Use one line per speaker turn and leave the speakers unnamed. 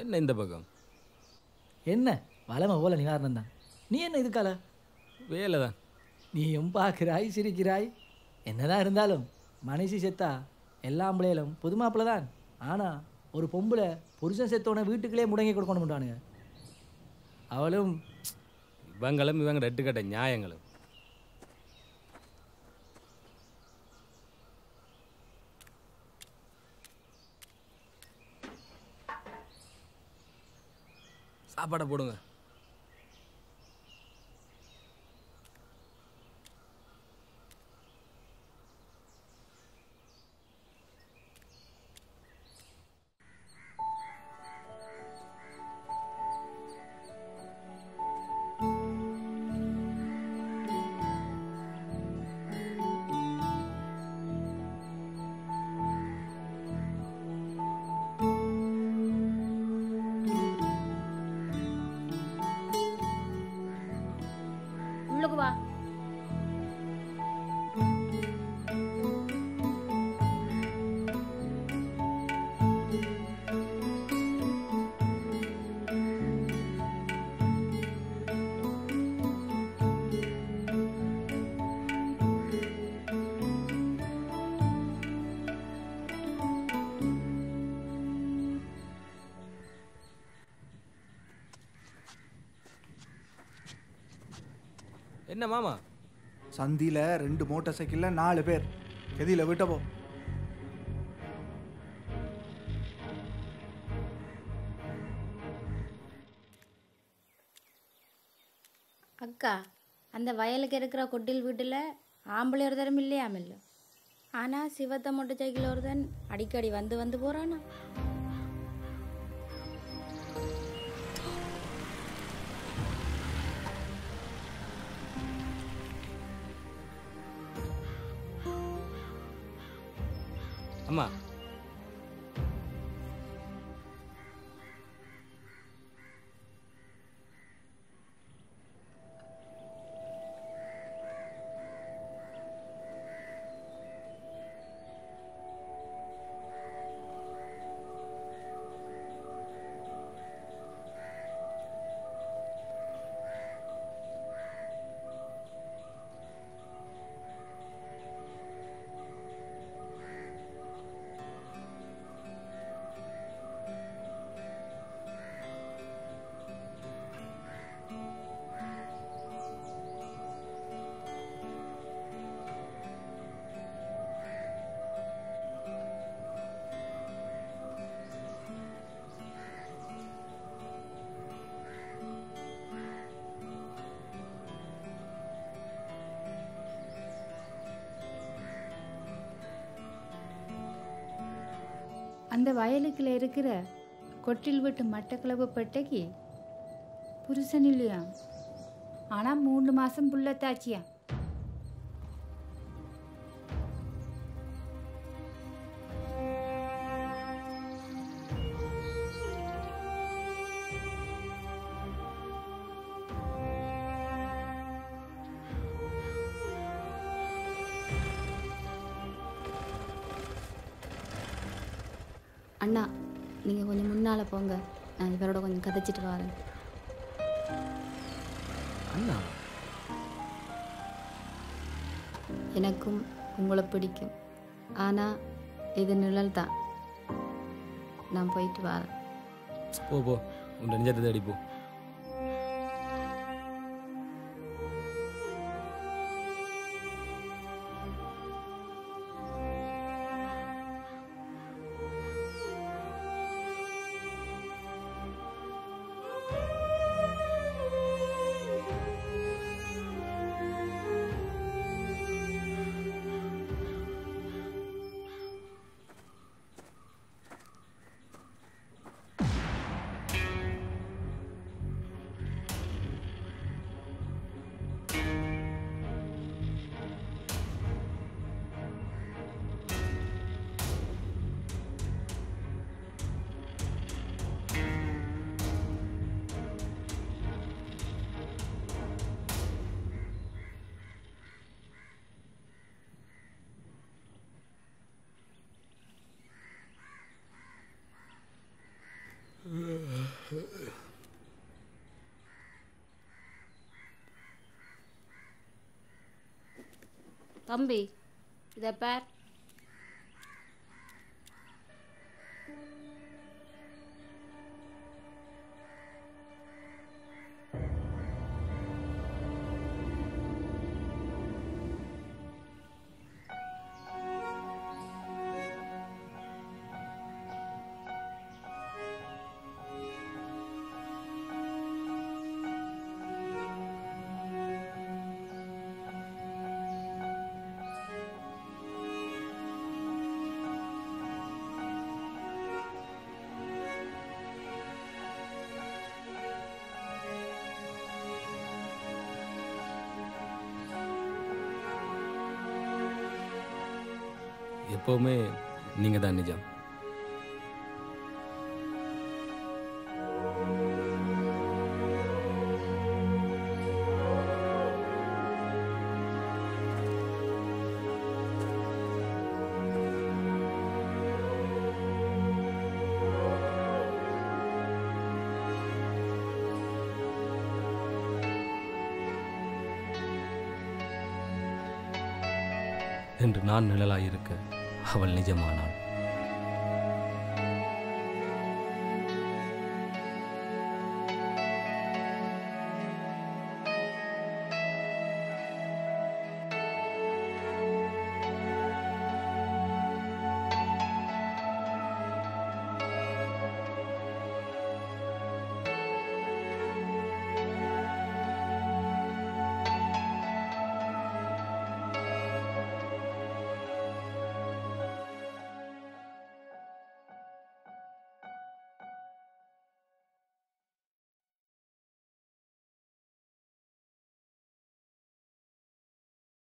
என்ன இந்த பக்கம்
என்ன வளமை போல நிவாரணம் தான் நீ என்ன இதுக்கால
வேலை தான்
நீயும் பார்க்கிறாய் சிரிக்கிறாய் என்னதான் இருந்தாலும் மனுஷி செத்தா எல்லா ஆம்பளையிலும் புது மாப்பிள்ளை தான் ஆனால் ஒரு பொம்பளை புருஷன் செத்தோன்னே வீட்டுக்குள்ளே முடங்கி கொடுக்கணும் மாட்டானுங்க அவளும்
இவங்களும் இவங்க ரெட்டு கட்ட நியாயங்களும் சாப்பாடை போடுங்க
உள்ளுக்கு வா
என்ன மாமா
சந்தியில் ரெண்டு மோட்டார் சைக்கிளில் நாலு பேர் எதில் விட்ட போ
அக்கா அந்த வயலுக்கு இருக்கிற கொட்டில் வீட்டில் ஆம்பளை ஒரு தரம் இல்லையாமில்ல ஆனால் சிவத்த மொட்டை சைக்கிள் ஒருத்தன் அடிக்கடி வந்து வந்து போகிறானா
அம்மா
அந்த வயலுக்குள்ள இருக்கிற கொட்டில் வீட்டு மட்டக்களப்பு பெட்டைக்கு புருஷன் இல்லையா ஆனால் மூணு மாதம் புள்ளத்தாச்சியா
அண்ணா நீங்கள் கொஞ்சம் முன்னால் போங்க நான் இவரோட கொஞ்சம் கதைச்சிட்டு வரேன்
அண்ணா
எனக்கும் உங்களை பிடிக்கும் ஆனால் இது நிழல் தான் நான் போயிட்டு வரேன்
போ போ உன் நெஞ்சத்தை தேடி போ
தம்பி இதை பார்
எப்போவுமே நீங்கள் தான் நிஜம் என்று நான் நிழலாயிருக்க அவள் நிஜமானாள்